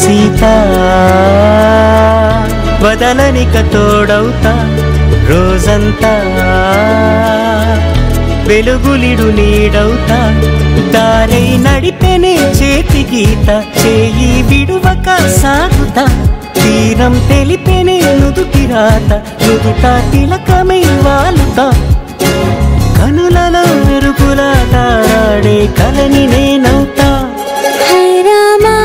సీత వదలనిక తోడవుతా రోజంతా వెలుగులిడు నీడవుతా దారై నడిపెనే చేతి గీత చేయి విడువక సాగుతా తీరం తెలిపెనే నుదుటి రాత నుదుట తిలకమై వాలుతా కనులలో మెరుపులా తారాడే కలని నేనవుతా హై రామా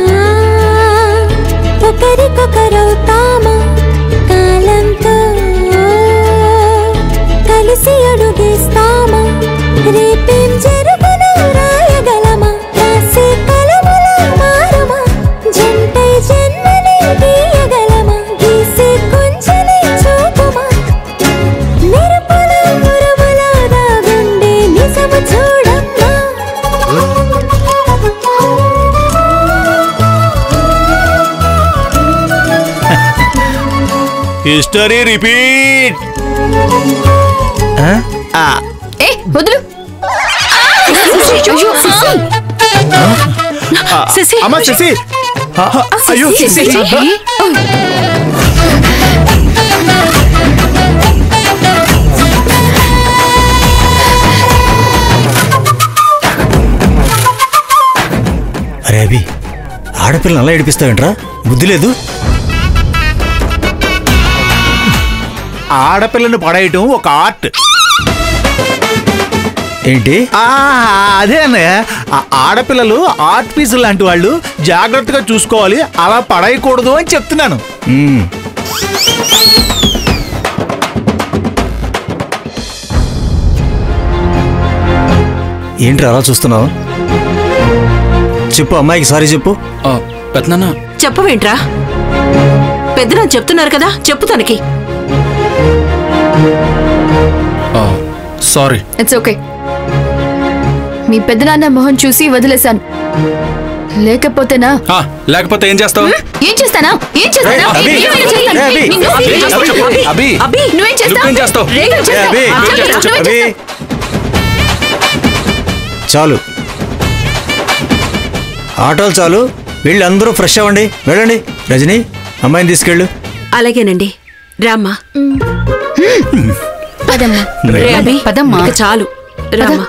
ఒకరికొకరవుతామా కాలంతో కలిసి అడుగేస్తామా రేపేం జరుగును రాయగలమా రాసే కలములా మారమా జంటై జన్మని గీయగలమా గీసే కొంచెని చూపుమా మెరుపుల మురుముల దాగుండే నిజము చూడమ్మా హిస్టరీ రిపీట్ ఏ వదులు శశి అమ్మా శశి అయ్యో శశి అరే అభి ఆడపిల్లని అలా ఏడిపిస్తావేంట్రా బుద్ధి లేదు ఆడపిల్లను పడేయటం ఒక ఆర్ట్ ఏంటి ఆ, అదే అన్నయ్య ఆ ఆడపిల్లలు ఆర్ట్ పీస్ లాంటి వాళ్ళు జాగ్రత్తగా చూసుకోవాలి అలా పడేయకూడదు అని చెప్తున్నాను మ్మ్. ఏంట్రా అలా చూస్తున్నావు చెప్పు అమ్మాయికి సారీ చెప్పు పెద్దనాన్న చెప్పవేంట్రా పెద్దనా చెప్తున్నారు కదా చెప్పు తనకి సారీ ఇట్స్ ఓకే మీ పెద్దనాన్న మొహం చూసి వదిలేశాను లేకపోతేనా లేకపోతే ఏం చేస్తావు ఏం చేస్తానా ఏం చేస్తానా అభి, ఏమైనా చేస్తాను. ఏ, అభి, నిన్ను- అభి, ఏం చేస్తావు చెప్పు. అభి, అభి, నువ్వేం చేస్తావు నువ్వేం చేస్తావు? రేగలు ఏ, చేస్తావు. అభి, ఆ, చెప్పు, నువ్వేం అభి. చేస్తావు? చాలు ఆటోలు చాలు వెళ్ళి అందరూ ఫ్రెష్ అవ్వండి వెళ్ళండి రజని అమ్మాయిని తీసుకెళ్ళు అలాగేనండి రామ్మా పదమ్మా రే అభి పదమ్మా. ఇక చాలు రామ్మా